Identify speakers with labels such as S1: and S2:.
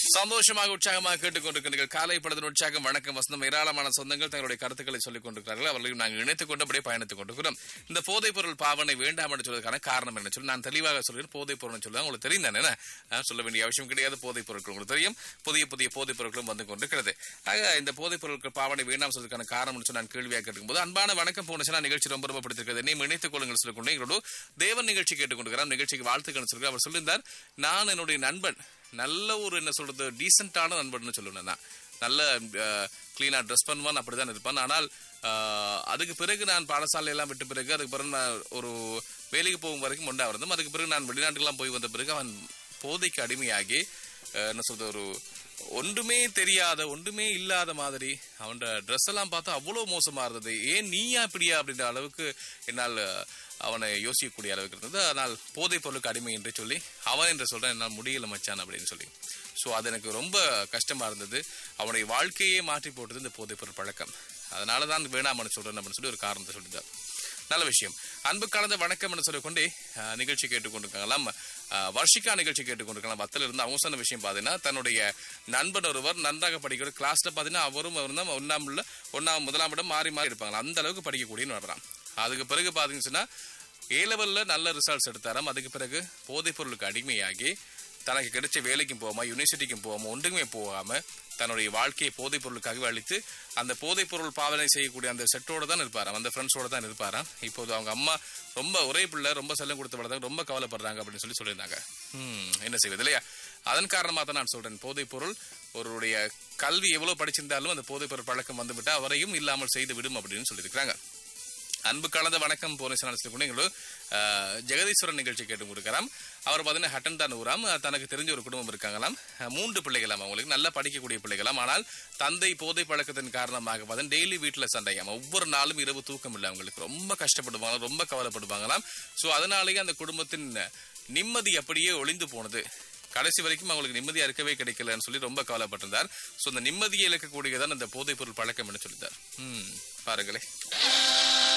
S1: சந்தோஷமாக உற்சாகமாக கேட்டுக்கொண்டிருக்கிறீர்கள் காலை படத்தின் உற்சாகம் வணக்கம் வசந்தம் ஏராளமான சொந்தங்கள் தங்களுடைய கருத்துக்களை சொல்லிக் கொண்டிருக்கிறார்கள் அவர்களையும் நாங்கள் இணைத்துக் கொண்டு அப்படியே பயணித்துக் கொண்டிருக்கிறோம் இந்த போதைப் பொருள் பாவனை வேண்டாம் என்று சொல்வதற்கான காரணம் என்ன சொல்லி நான் தெளிவாக சொல்கிறேன் போதைப் பொருள் சொல்லுவாங்க உங்களுக்கு தெரியும் தானே என்ன? ஆ, சொல்ல வேண்டிய அவசியம் கிடையாது போதைப் பொருட்கள் உங்களுக்கு தெரியும் புதிய புதிய போதைப் பொருட்களும் வந்து கொண்டிருக்கிறது ஆக இந்த போதைப் பொருட்கள் பாவனை வேண்டாம் சொல்வதற்கான காரணம் சொல்லி நான் கேள்வியாக கேட்கும்போது அன்பான வணக்கம் போனச்சுன்னா நிகழ்ச்சி ரொம்ப ரொம்ப பிடித்திருக்கிறது என்னையும் இணைத்துக் கொள்ளுங்கள் சொல்லிக்கொண்டு எங்களோட தேவன் நிகழ்ச்சி கேட்டுக்கொண்டிருக்கிறார் நிகழ்ச்சிக்கு வாழ்த்துக்கள் சொல்கிறார் அவர் சொல்லியிருந்தார் நான் என்னுடைய நண்பன் நல்ல ஒரு என்ன சொல்றது டீசென்டான நண்பன் சொல்லுவேன் நான் நல்ல கிளீனா ட்ரெஸ் பண்ணுவான் அப்படிதான் இருப்பான் ஆனால் ஆஹ், அதுக்கு பிறகு நான் பாடசாலை எல்லாம் விட்ட பிறகு அதுக்கு பிறகு நான் ஒரு வேலைக்கு போகும் வரைக்கும் ஒன்றா இருந்தோம் அதுக்கு பிறகு நான் வெளிநாட்டுக்கெல்லாம் போய் வந்த பிறகு அவன் போதைக்கு அடிமையாகி ஆஹ், என்ன சொல்றது ஒரு ஒன்றுமே தெரியாத ஒன்றுமே இல்லாத மாதிரி அவன் ட்ரெஸ் எல்லாம் பார்த்தா அவ்வளோ மோசமா இருந்தது ஏன் நீயா இப்படியா அப்படின்ற அளவுக்கு என்னால் அஹ், அவனை யோசிக்கக்கூடிய அளவுக்கு இருந்தது ஆனால் போதைப் பொருளுக்கு அடிமை என்று சொல்லி அவன் என்று சொல்றேன் என்னால் முடியல மச்சான் அப்படின்னு சொல்லி ஸோ அது எனக்கு ரொம்ப கஷ்டமா இருந்தது அவனுடைய வாழ்க்கையே மாற்றி போட்டது இந்த போதைப் பொருள் பழக்கம் அதனால தான் வேணாம்னு சொல்றேன் அப்படின்னு சொல்லி ஒரு காரணத்தை சொல்லிட்டார் நல்ல விஷயம் அன்பு கலந்த வணக்கம் என்று சொல்லிக்கொண்டே அஹ், நிகழ்ச்சி கேட்டுக்கொண்டிருக்கலாம் அஹ், வர்ஷிகா நிகழ்ச்சி கேட்டுக்கொண்டிருக்கலாம் வத்தில் இருந்து அவங்க சொன்ன விஷயம் பார்த்தீங்கன்னா தன்னுடைய நண்பன் ஒருவர் நன்றாக படிக்கிற கிளாஸ்ல பார்த்தீங்கன்னா அவரும் அவரும் தான் ஒன்னாம் உள்ள ஒன்னாம் முதலாம் இடம் மாறி மாறி இருப்பாங்க அந்த அளவுக்கு படிக்கக்கூடிய வர்றான் அதுக்கு பிறகு பார்த்தீங்கன்னா ஏ லெவல்ல நல்ல ரிசல்ட்ஸ் எடுத்தாராம் அதுக்கு பிறகு போதைப் பொருளுக்கு அடிமையாகி தனக்கு கிடைச்ச வேலைக்கும் போகாம யூனிவர்சிட்டிக்கும் போகாம ஒன்றுமே போகாம தன்னுடைய வாழ்க்கையை போதைப் பொருளுக்காகவே அழித்து அந்த போதைப் பொருள் பாவனை செய்யக்கூடிய அந்த செட்டோட தான் இருப்பாராம் அந்த ஃப்ரெண்ட்ஸோட தான் இருப்பாராம் இப்போது அவங்க அம்மா ரொம்ப ஒரே பிள்ளை ரொம்ப செல்லம் கொடுத்து வளர்ந்தாங்க ரொம்ப கவலைப்படுறாங்க அப்படின்னு சொல்லி சொல்லியிருந்தாங்க ஹம், என்ன செய்வது இல்லையா அதன் காரணமாக தான் நான் சொல்றேன் போதைப் பொருள் ஒருவருடைய கல்வி எவ்வளவு படிச்சிருந்தாலும் அந்த போதைப் பொருள் பழக்கம் வந்துவிட்டா அவரையும் இல்லாமல் செய்து விடும் அப்படின்னு சொல்லியிருக்கிறாங்க அன்பு கலந்த வணக்கம் போனீஸ்வரன் எங்களோட ஜெகதீஸ்வரன் நிகழ்ச்சி கேட்டு கொடுக்கலாம் அவர் பார்த்தீங்கன்னா ஹட்டன் தான் ஊராம் அஹ், தனக்கு தெரிஞ்ச ஒரு குடும்பம் இருக்காங்களாம் அஹ், மூன்று பிள்ளைகளாம் அவங்களுக்கு நல்லா படிக்கக்கூடிய பிள்ளைகளாம் ஆனால் தந்தை போதை பழக்கத்தின் காரணமாக பார்த்தீங்கன்னா டெய்லி வீட்டில் சண்டையாம் ஒவ்வொரு நாளும் இரவு தூக்கம் இல்லை அவங்களுக்கு ரொம்ப கஷ்டப்படுவாங்க ரொம்ப கவலைப்படுவாங்களாம் ஸோ அதனாலேயே அந்த குடும்பத்தின் நிம்மதி அப்படியே ஒளிந்து போனது கடைசி வரைக்கும் அவங்களுக்கு நிம்மதியா இருக்கவே கிடைக்கலன்னு சொல்லி ரொம்ப கவலைப்பட்டிருந்தார் ஸோ அந்த நிம்மதியை இழக்கக்கூடியதான் அந்த போதைப் பொருள் பழக்கம் என்று சொல்லிட்டார் ம் பாருங்களேன்